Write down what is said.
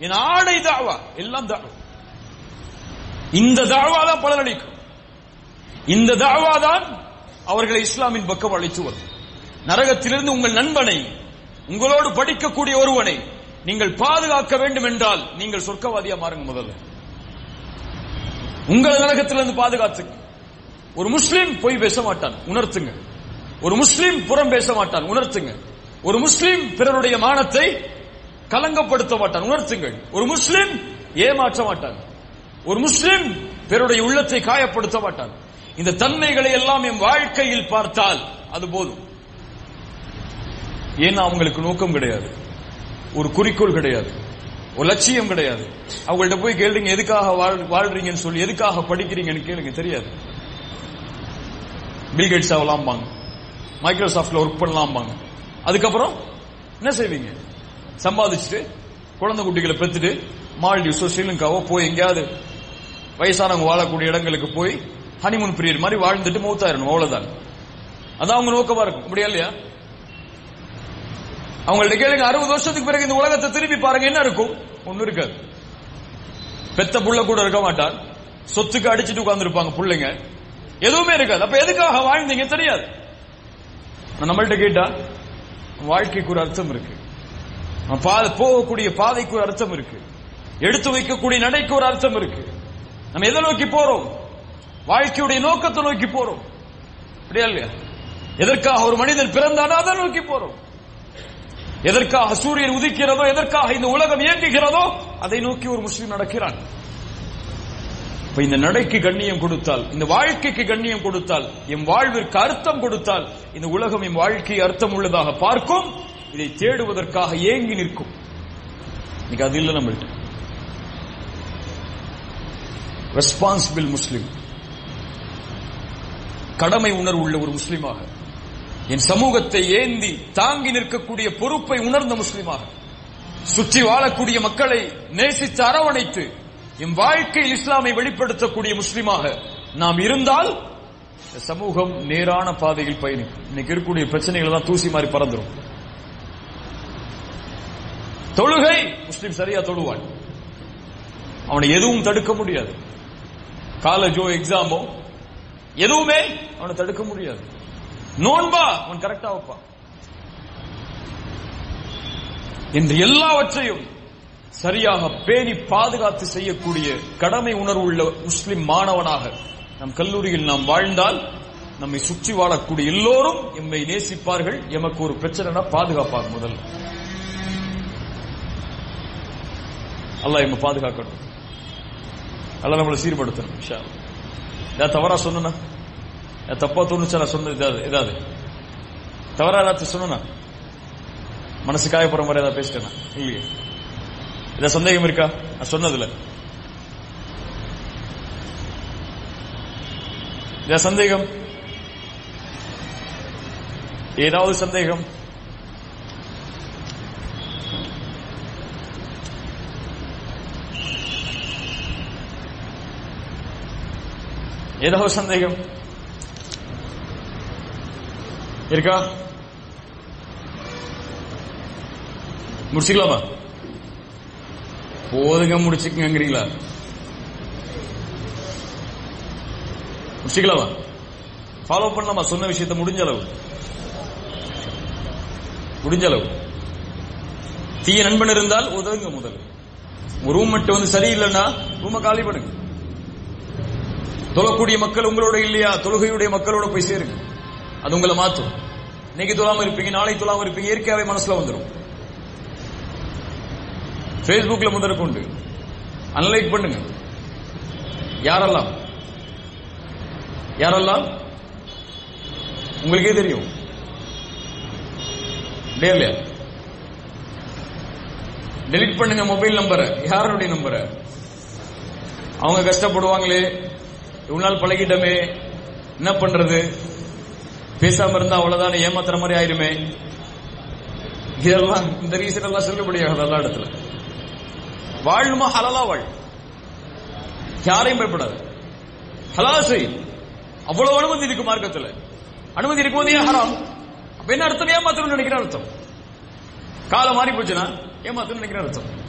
என் ஆடை தாவா எல்லாம் தாவா இந்த தாவா தான் பலனளிக்கும் இந்த தாவா தான் அவர்களை இஸ்லாமின் பக்கம் அழைத்து வரும் நரகத்திலிருந்து உங்கள் நண்பனை உங்களோடு படிக்கக்கூடிய ஒருவனை நீங்கள் பாதுகாக்க வேண்டும் என்றால் நீங்கள் சொர்க்கவாதியா மாறுங்க முதல்ல உங்களை நரகத்திலிருந்து பாதுகாத்துங்க ஒரு முஸ்லீம் பொய் பேச மாட்டான் உணர்த்துங்க ஒரு முஸ்லீம் புறம் பேச மாட்டான் உணர்த்துங்க ஒரு முஸ்லீம் பிறருடைய மானத்தை கலங்கப்படுத்த மாட்டான் உணர்த்துங்கள் ஒரு முஸ்லீம் ஏமாற்ற மாட்டான் ஒரு முஸ்லீம் பிறருடைய உள்ளத்தை காயப்படுத்த மாட்டான் இந்த தன்மைகளை எல்லாம் என் வாழ்க்கையில் பார்த்தால் அது போதும் ஏன்னா அவங்களுக்கு நோக்கம் கிடையாது ஒரு குறிக்கோள் கிடையாது ஒரு லட்சியம் கிடையாது அவங்கள்ட்ட போய் கேளுங்க எதுக்காக வாழ்- வாழ்றீங்கன்னு சொல்லி எதுக்காக படிக்கிறீங்கன்னு கேளுங்க தெரியாது பில்கேட்ஸ் ஆகலாம்பாங்க மைக்ரோசாஃப்ட்ல ஒர்க் பண்ணலாம்பாங்க அதுக்கப்புறம் என்ன செய்வீங்க சம்பாதிச்சுட்டு குழந்தை குட்டிகளை பெத்துட்டு மால்டிவ்ஸோ ஸ்ரீலங்காவோ போய் எங்கேயாவது வயசானவங்க வாழக்கூடிய இடங்களுக்கு போய் ஹனிமூன் பீரியட் மாதிரி வாழ்ந்துட்டு மௌத்தாயிரணும் அவ்வளவுதான் அதான் அவங்க நோக்கமா இருக்கும் அப்படியா இல்லையா அவங்கள்ட்ட கேளுங்க அறுபது வருஷத்துக்கு பிறகு இந்த உலகத்தை திரும்பி பாருங்க என்ன இருக்கும் ஒண்ணு இருக்காது பெத்த புள்ள கூட இருக்க மாட்டான் சொத்துக்கு அடிச்சிட்டு உட்கார்ந்துருப்பாங்க புள்ளைங்க எதுவுமே இருக்காது அப்ப எதுக்காக வாழ்ந்தீங்க தெரியாது நான் நம்மள்ட்ட கேட்டா வாழ்க்கைக்கு ஒரு அர்த்தம் இருக்கு நம்ம பா- போகக்கூடிய பாதைக்கு ஒரு அர்த்தம் இருக்கு எடுத்து வைக்கக்கூடிய நடைக்கு ஒரு அர்த்தம் இருக்கு நம்ம எதை நோக்கி போறோம் வாழ்க்கையுடைய நோக்கத்தை நோக்கி போறோம் அப்படியா இல்லையா எதற்காக ஒரு மனிதன் பிறந்தானோ அதை நோக்கி போறோம் எதற்காக சூரியன் உதிக்கிறதோ எதற்காக இந்த உலகம் இயங்குகிறதோ அதை நோக்கி ஒரு முஸ்லீம் நடக்கிறான் இப்ப இந்த நடைக்கு கண்ணியம் கொடுத்தால் இந்த வாழ்க்கைக்கு கண்ணியம் கொடுத்தால் என் வாழ்விற்கு அர்த்தம் கொடுத்தால் இந்த உலகம் என் வாழ்க்கை அர்த்தம் உள்ளதாக பார்க்கும் இதை தேடுவதற்காக ஏங்கி நிற்கும் இன்னைக்கு அது இல்லை நம்மள்ட்ட ரெஸ்பான்சிபிள் முஸ்லிம் கடமை உணர்வு உள்ள ஒரு முஸ்லிமாக என் சமூகத்தை ஏந்தி தாங்கி நிற்கக்கூடிய பொறுப்பை உணர்ந்த முஸ்லிமாக சுற்றி வாழக்கூடிய மக்களை நேசித்து அரவணைத்து என் வாழ்க்கையில் இஸ்லாமை வெளிப்படுத்தக்கூடிய முஸ்லிமாக நாம் இருந்தால் இந்த சமூகம் நேரான பாதையில் பயணிக்கும் இன்னைக்கு இருக்கக்கூடிய பிரச்சனைகள் தான் தூசி மாதிரி பறந்துரும் தொழுகை முஸ்லிம் சரியா தொழுவான் அவனை எதுவும் தடுக்க முடியாது காலேஜோ எக்ஸாமோ எதுவுமே அவனை தடுக்க முடியாது நோன்பா அவன் கரெக்டா வைப்பான் என்று எல்லாவற்றையும் சரியாக பேணி பாதுகாத்து செய்யக்கூடிய கடமை உணர்வு உள்ள முஸ்லிம் மாணவனாக நம் கல்லூரியில் நாம் வாழ்ந்தால் நம்மை சுற்றி வாழக்கூடிய எல்லோரும் எம்மை நேசிப்பார்கள் எமக்கு ஒரு பிரச்சனைனா பாதுகாப்பாங்க முதல்ல அல்லாஹ் எம்மை பாதுகாக்கணும் அல்லாஹ் நம்மளை சீர்படுத்தணும் இன்ஷா அல்லாஹ். ஏதாவது தவறா சொன்னா தப்பா தோணுச்சா நான் சொன்னது ஏதாவது ஏதாவது தவறா ஏதாச்சும் சொன்னா மனசு காயப்படுற மாதிரி ஏதாவது பேசிட்டேனா இல்லையே ஏதாவது சந்தேகம் இருக்கா நான் சொன்னதுல ஏதாவது சந்தேகம் ஏதாவது சந்தேகம் ஏதாவது சந்தேகம் இருக்கா முடிச்சுக்கலாமா போதுங்க முடிச்சுக்கங்கிறீங்களா முடிச்சுக்கலாமா ஃபாலோ பண்ணலாமா சொன்ன விஷயத்தை முடிஞ்ச அளவு முடிஞ்ச அளவு தீய நண்பன் இருந்தால் உதவுங்க முதல் ஒரு ரூம் மட்டும் வந்து சரியில்லைன்னா ரூமை காலி பண்ணுங்க தொழக்கூடிய மக்கள் உங்களோட இல்லையா தொழுகையுடைய மக்களோட போய் சேருங்க அது உங்களை மாத்தும் இன்னைக்கு தொழாம இருப்பீங்க நாளை தொழாம இருப்பீங்க இயற்கையாவே மனசுல வந்துடும் Facebookல முதற்கொண்டு அனலைட் பண்ணுங்க யாரெல்லாம் யாரெல்லாம் உங்களுக்கே தெரியும் இல்லையா இல்லையா டெலிட் பண்ணுங்க மொபைல் நம்பரை யாருடைய நம்பரை அவங்க கஷ்டப்படுவாங்களே இவ்வளவு நாள் பழகிட்டமே என்ன பண்றது பேசாம இருந்தா அவ்வளவுதான் ஏமாத்துற மாதிரி ஆயிருமே இதெல்லாம் இந்த ரீசன் எல்லாம் செல்லுபடியாகாது எல்லா இடத்துல வாழணுமா ஹலலா வாழ் யாரையும் பயப்படாது ஹலால் செய் அவ்வளவு அனுமதி இருக்கு மார்க்கத்துல அனுமதி இருக்கும்போது ஏன் ஹராம் அப்ப என்ன அர்த்தம் ஏமாத்தணும்னு நினைக்கிற அர்த்தம் காலம் மாறி போச்சுன்னா ஏமாத்தணும்னு நினைக்கிற அர்த்தம்